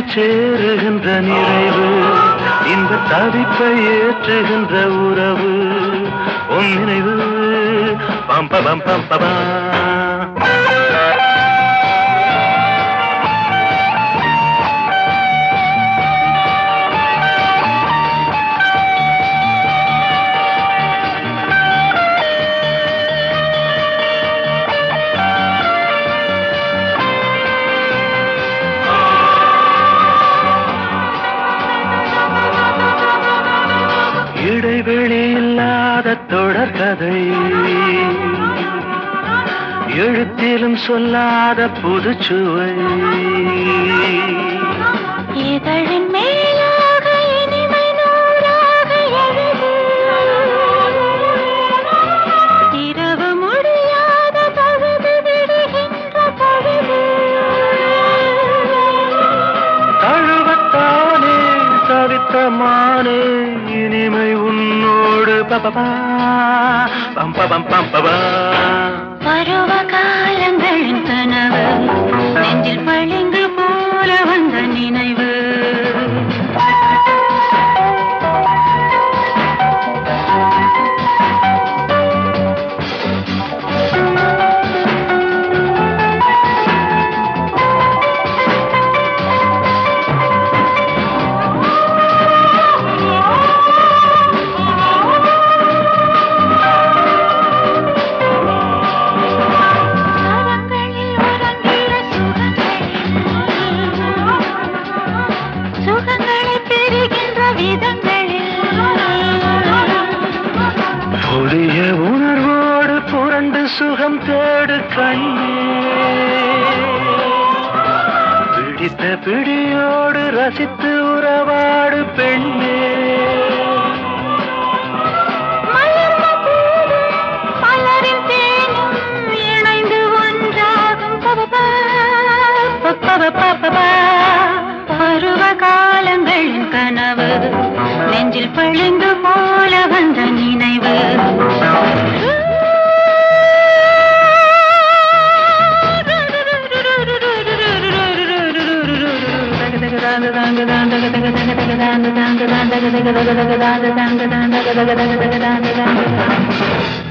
சேருகின்ற நிறைவு இந்த தவிப்பை ஏற்றுகின்ற உறவு உன் நினைவு பம்ப பம் பம் பபா இடைவெளி இல்லாத தொடர்கதை எழுத்திலும் சொல்லாத புதுச்சுவை இதழின் மேலாக இனிமை நூறாக எழுது இரவு முடியாத பழுது விடுகின்ற பழுது தழுவத்தானே தவித்த மானே இனிமை உன்னோடு பபபா பம் பம் பம் பபா பருவ காலங்களின் கனவு நெஞ்சில் பளிங்கு போல வந்த நினைவு கரங்களில் உறங்கிய சுகங்களில் சுகங்களை பெறுகின்ற விதங்களில் புதிய உணர்வோடு புரண்டு சுகம் தேடு கண்ணே பிடித்த பிடியோடு ரசித்து உறவாடு பெண்ணே மலர்ந்த பூவும் மலரின் தேனும் இணைந்து ஒன்றாகும் பபபா, பப்பபபபபா. பருவ காலங்களின் கனவு நெஞ்சில் பளிங்கு போல வந்த நினைவு Thank you.